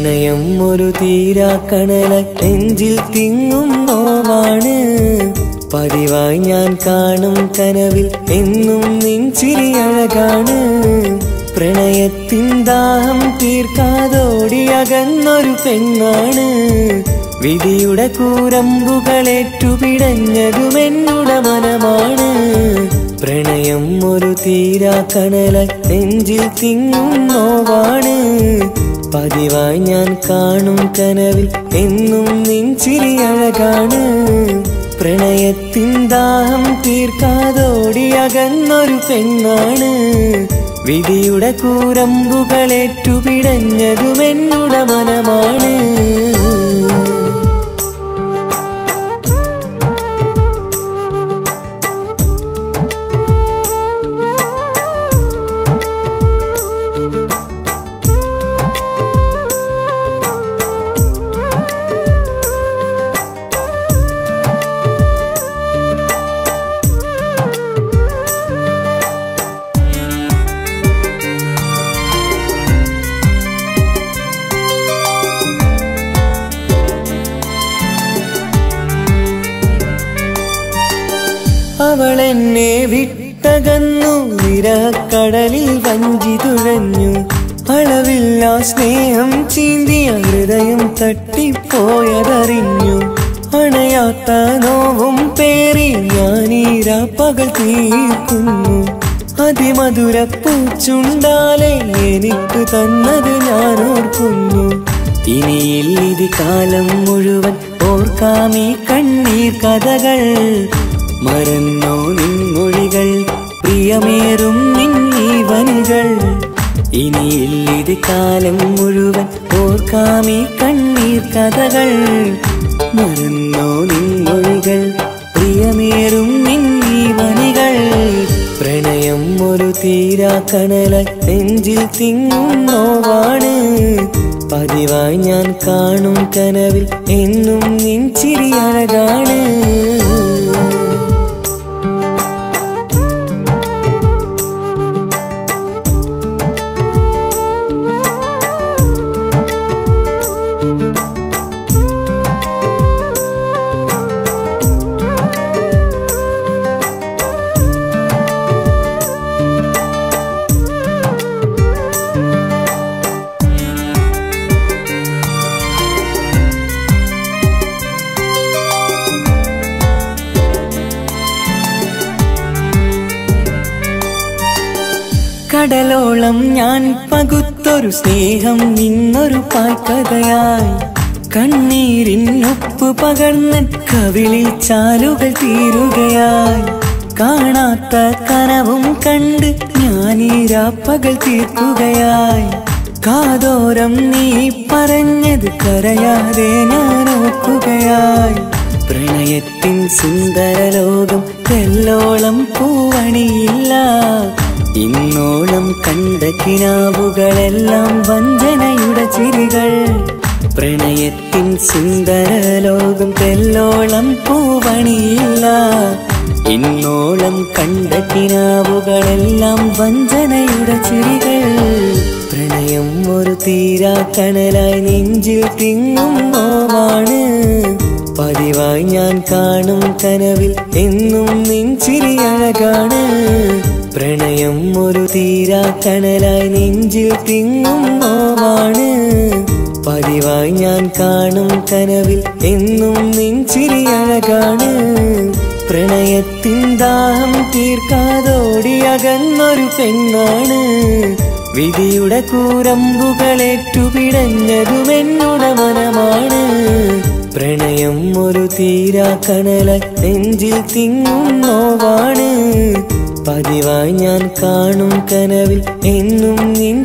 പ്രണയം ഒരു തീരാക്കണല നെഞ്ചിൽ തിങ്ങും നോവാണ് പതിവായി ഞാൻ കാണും കനവിൽ എന്നും നിൻചിരി അഴകാണ് പ്രണയത്തിൻ ദാഹം തീർക്കാതോടി അകന്നൊരു പെണ്ണാണ് വിധിയുടെ കൂരമ്പുകളേറ്റുപിടഞ്ഞതും എന്നുടെ മനമാണ് പ്രണയം ഒരു തീരാക്കണല നെഞ്ചിൽ തിങ്ങും നോവാണ് പതിവായി ഞാൻ കാണും കനവിൽ എന്നും നിൻചിരി അഴകാണ് പ്രണയത്തിൻ ദാഹം തീർക്കാതോടി അകന്നൊരു പെണ്ണാണ് വിധിയുടെ കൂരമ്പുകളേറ്റുപിടഞ്ഞതും എന്നുടെ മനമാണ് അവൾ എന്നെ വിട്ടകന്നു വിരക്കടലിൽ വഞ്ചി തുഴഞ്ഞു അളവില്ല സ്നേഹം ചീന്തിയ ഹൃദയം തട്ടിപ്പോയതറിഞ്ഞു അണയാത്ത നോവും പേറി ഞാനീരാ പകൽ തീർക്കുന്നു അതിമധുര പൂച്ചുണ്ടാലെ എനിക്ക് തന്നത് ഞാൻ ഓർക്കുന്നു ഇനിയിൽ ഇത് കാലം മുഴുവൻ ഓർക്കാമീ കണ്ണീർ കഥകൾ മറന്നോ നിൻമൊഴികൾ പ്രിയമേറും നിന്നീവനുകൾ ഇനിയിൽ ഇത് കാലം മുഴുവൻ ഓർക്കാമീ കണ്ണീർ കഥകൾ മറന്നോ നിൻമൊഴികൾ പ്രിയമേറും നിന്നീവനികൾ പ്രണയം ഒരു തീരാക്കണല നെഞ്ചിൽ തിങ്ങും നോവാണ് പതിവായി ഞാൻ കാണും കനവിൽ എന്നും നിൻ ചിരി അഴകാണ് കടലോളം ഞാൻ പകുത്തൊരു സ്നേഹം നിന്നൊരു പായ്ക്കഥയായി കണ്ണീരിൻ ഉപ്പ് പകർന്ന് കവിളിൽ ചാലുകൾ തീരുകയായി കാണാത്ത കനവും കണ്ട് ഞാനീരാ പകൽ തീർക്കുകയായി കാതോരം നീ പറഞ്ഞത് കരയാതെ ഞാൻ ഓർക്കുകയായി പ്രണയത്തിൻ സുന്ദര ലോകം തെല്ലോളം പൂവണിയില്ല ഇന്നോളം കണ്ട കിനാവുകളെല്ലാം വഞ്ചനയുടെ ചിരികൾ പ്രണയത്തിൻ സുന്ദര ലോകം തെല്ലോളം പൂവണിയില്ല ഇന്നോളം കണ്ട കിനാവുകളെല്ലാം വഞ്ചനയുടെ ചിരികൾ പ്രണയം ഒരു തീരാ കണലായി നെഞ്ചിൽ തിങ്ങും നോവാണ് പതിവായി ഞാൻ കാണും കനവിൽ എന്നും നിൻ ചിരി അഴകാണ് പ്രണയം ഒരു തീരാ കണലായി നെഞ്ചിൽ തിങ്ങും നോവാണ് പതിവായി ഞാൻ കാണും കനവിൽ എന്നും നിൻ ചിരി അഴകാണ് പ്രണയത്തിൻ ദാഹം തീർക്കാതോടി അകന്നൊരു പെണ്ണാണ് വിധിയുടെ കൂരമ്പുകളേറ്റുപിടഞ്ഞതും എന്നുടെ മനമാണ് പ്രണയം ഒരു തീരാ കണല നെഞ്ചിൽ തിങ്ങും നോവാണ് പതിവായി ഞാൻ കാണും കനവിൽ എന്നും നിൻ